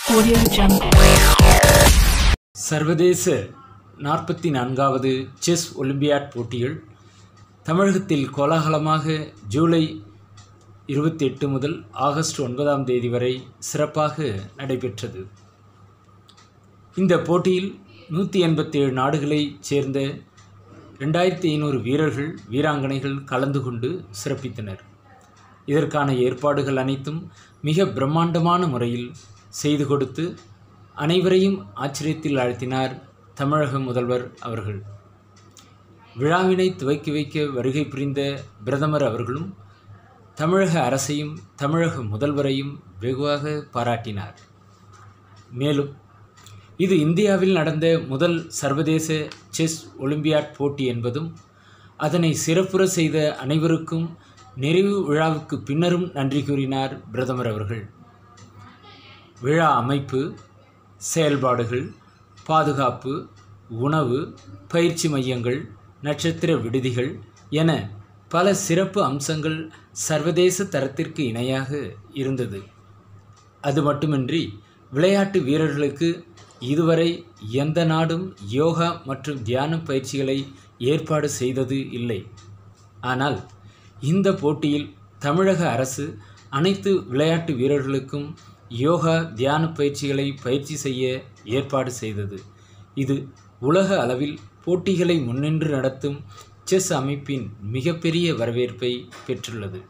Audio Jungle. சர்வதேச நாற்பத்தி நான்காவது செஸ் ஒலிம்பியாட் போட்டிகள் தமிழகத்தில் கோலாகலமாக ஜூலை இருபத்தி எட்டு முதல் ஆகஸ்ட் ஒன்பதாம் தேதி வரை சிறப்பாக நடைபெற்றது இந்த போட்டியில் நூற்றி எண்பத்தேழு நாடுகளைச் சேர்ந்த ரெண்டாயிரத்தி ஐநூறு வீரர்கள் வீராங்கனைகள் கலந்து கொண்டு சிறப்பித்தனர் இதற்கான ஏற்பாடுகள் அனைத்தும் மிக பிரம்மாண்டமான முறையில் செய்து கொடுத்து அனைவரையும் ஆச்சரியத்தில் ஆழ்த்தினார் தமிழக முதல்வர் அவர்கள் விழாவினை துவக்கி வைக்க வருகை புரிந்த பிரதமர் அவர்களும் தமிழக அரசையும் தமிழக முதல்வரையும் வெகுவாக பாராட்டினார் மேலும் இது இந்தியாவில் நடந்த முதல் சர்வதேச செஸ் ஒலிம்பியாட் போட்டி என்பதும் அதனை சிறப்புற செய்த அனைவருக்கும் நிறைவு விழாவுக்கு பின்னரும் நன்றி கூறினார் பிரதமர் அவர்கள் விழா அமைப்பு செயல்பாடுகள் பாதுகாப்பு உணவு பயிற்சி மையங்கள் நட்சத்திர விடுதிகள் என பல சிறப்பு அம்சங்கள் சர்வதேச தரத்திற்கு இணையாக இருந்தது அது மட்டுமின்றி விளையாட்டு வீரர்களுக்கு இதுவரை எந்த நாடும் யோகா மற்றும் தியான பயிற்சிகளை ஏற்பாடு செய்தது இல்லை ஆனால் இந்த போட்டியில் தமிழக அரசு அனைத்து விளையாட்டு வீரர்களுக்கும் யோகா தியான பயிற்சிகளை பயிற்சி செய்ய ஏற்பாடு செய்தது இது உலக அளவில் போட்டிகளை முன்னின்று நடத்தும் செஸ் அமைப்பின் மிகப்பெரிய வரவேற்பை பெற்றுள்ளது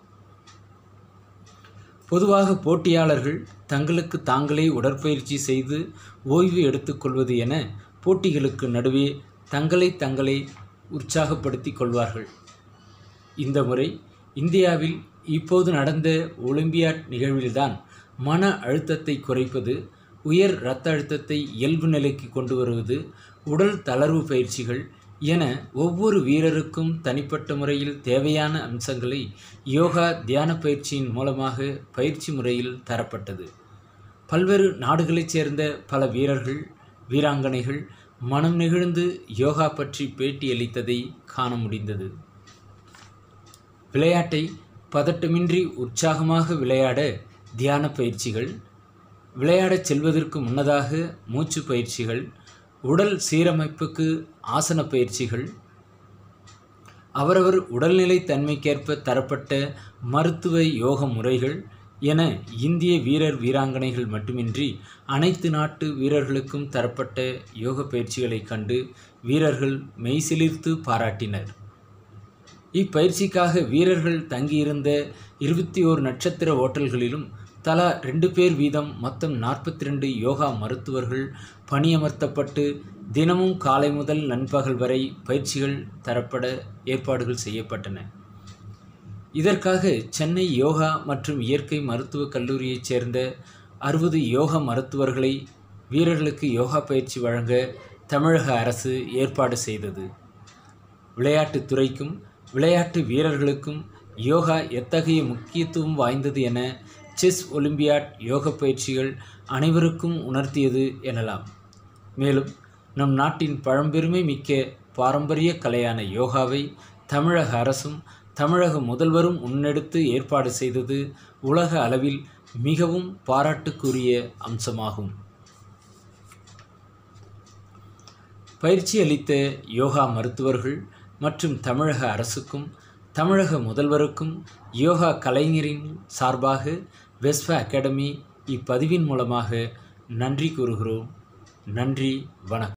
பொதுவாக போட்டியாளர்கள் தங்களுக்கு தாங்களே உடற்பயிற்சி செய்து ஓய்வு எடுத்துக்கொள்வது என போட்டிகளுக்கு நடுவே தங்களை தங்களை உற்சாகப்படுத்திக் கொள்வார்கள் இந்த முறை இந்தியாவில் இப்போது நடந்த ஒலிம்பியாட் நிகழ்வில்தான் மன அழுத்தத்தை குறைப்பது உயர் இரத்த அழுத்தத்தை இயல்பு நிலைக்கு கொண்டு வருவது உடல் தளர்வு பயிற்சிகள் என ஒவ்வொரு வீரருக்கும் தனிப்பட்ட முறையில் தேவையான அம்சங்களை யோகா தியான பயிற்சியின் மூலமாக பயிற்சி முறையில் தரப்பட்டது பல்வேறு நாடுகளைச் சேர்ந்த பல வீரர்கள் வீராங்கனைகள் மனம் நெகிழ்ந்து யோகா பற்றி பேட்டியளித்ததை காண முடிந்தது விளையாட்டை பதட்டமின்றி உற்சாகமாக விளையாட தியான பயிற்சிகள் விளையாடச் செல்வதற்கு முன்னதாக மூச்சு பயிற்சிகள் உடல் சீரமைப்புக்கு ஆசன பயிற்சிகள் அவரவர் உடல்நிலை தன்மைக்கேற்ப தரப்பட்ட மருத்துவ யோக முறைகள் என இந்திய வீரர் வீராங்கனைகள் மட்டுமின்றி அனைத்து நாட்டு வீரர்களுக்கும் தரப்பட்ட யோக பயிற்சிகளைக் கண்டு வீரர்கள் மெய்சிலிர்த்து பாராட்டினர் இப்பயிற்சிக்காக வீரர்கள் தங்கியிருந்த இருபத்தி ஓரு நட்சத்திர ஓட்டல்களிலும் தலா ரெண்டு பேர் வீதம் மொத்தம் நாற்பத்தி ரெண்டு யோகா மருத்துவர்கள் பணியமர்த்தப்பட்டு தினமும் காலை முதல் நண்பகல் வரை பயிற்சிகள் தரப்பட ஏற்பாடுகள் செய்யப்பட்டன இதற்காக சென்னை யோகா மற்றும் இயற்கை மருத்துவக் கல்லூரியைச் சேர்ந்த அறுபது யோகா மருத்துவர்களை வீரர்களுக்கு யோகா பயிற்சி வழங்க தமிழக அரசு ஏற்பாடு செய்தது விளையாட்டுத் துறைக்கும் விளையாட்டு வீரர்களுக்கும் யோகா எத்தகைய முக்கியத்துவம் வாய்ந்தது என செஸ் ஒலிம்பியாட் யோக பயிற்சிகள் அனைவருக்கும் உணர்த்தியது எனலாம் மேலும் நம் நாட்டின் பழம்பெருமை மிக்க பாரம்பரிய கலையான யோகாவை தமிழக அரசும் தமிழக முதல்வரும் முன்னெடுத்து ஏற்பாடு செய்தது உலக அளவில் மிகவும் பாராட்டுக்குரிய அம்சமாகும் பயிற்சி அளித்த யோகா மருத்துவர்கள் மற்றும் தமிழக அரசுக்கும் தமிழக முதல்வருக்கும் யோகா கலைஞரின் சார்பாக வெஸ்வா அகாடமி இப்பதிவின் மூலமாக நன்றி கூறுகிறோம் நன்றி வணக்கம்